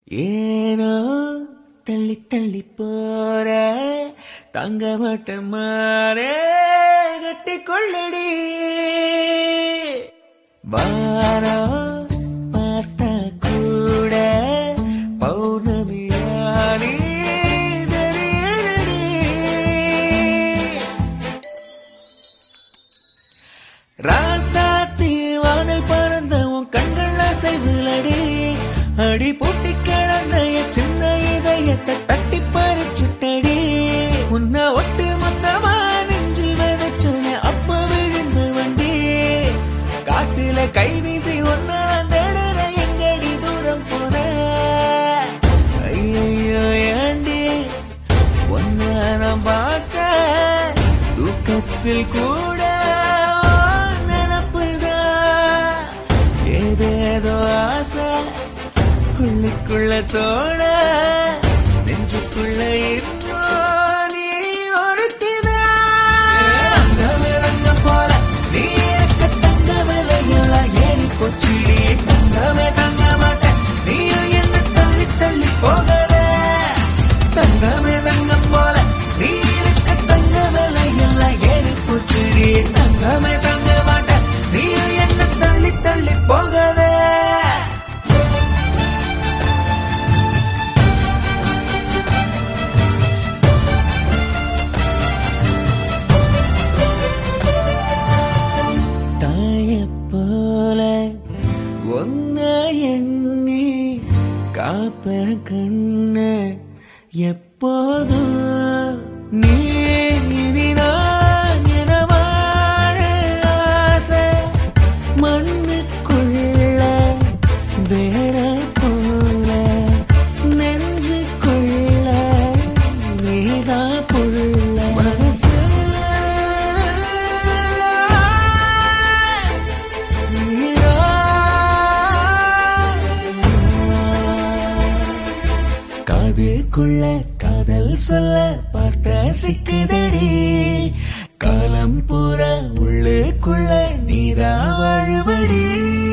ஏனோ தள்ளி தள்ளி போற தங்க மாட்டேன் மாறே கட்டி கொள்ளடி வாரா பார்த்தா கூட பௌர்ணமியானி தெரியலடி ராசாத்தி வானல் பறந்த உன் கண்கள் அசைவுலடி அடி பூட்டி கிடந்த என் சின்ன இதயத்தை தட்டி பறிச்சுட்டடி உன்னை ஒட்டு மொத்தமா நெஞ்சில் விதைச்சோன அப்ப விழுந்து வண்டி காட்டுல கை வீசி ஒன்னு நான் தேடுற எங்கடி தூரம் போன ஐயோ ஏண்டி ஒன்ன நான் பார்க்க தூக்கத்தில் கூட நினப்புதான் ஏதேதோ ஆசை உள்ளுக்குள்ள தோட நெஞ்சுக்குள்ள இன்னும் நீ ஒருத்திதான் தங்கமே தங்கம் போல நீ இருக்க தங்க விலையெல்லாம் ஏறி போச்சுடி தங்கமே தங்க மாட்டேன் நீ என்ன தள்ளி தள்ளி போகல தங்கமே தங்கம் போல நீ இருக்க தங்க விலையெல்லாம் ஏறி போச்சுடி தங்கமே தங்க மாட்டேன் நீ என்ன தள்ளி தள்ளி போகல தாய போல ஒன்ன எண்ணி காப்ப கண்ணு எப்போதும் நீ இனி நான் என வாழ ஆசை மண்ணுக்குள்ள வேற போல நெஞ்சுக்குள்ள நீதா புள்ள மனசு காதுக்குள்ள காதல் சொல்ல பார்த்த சிக்குதடி காலம் பூரா உள்ளுக்குள்ள நீதா வாழுபடி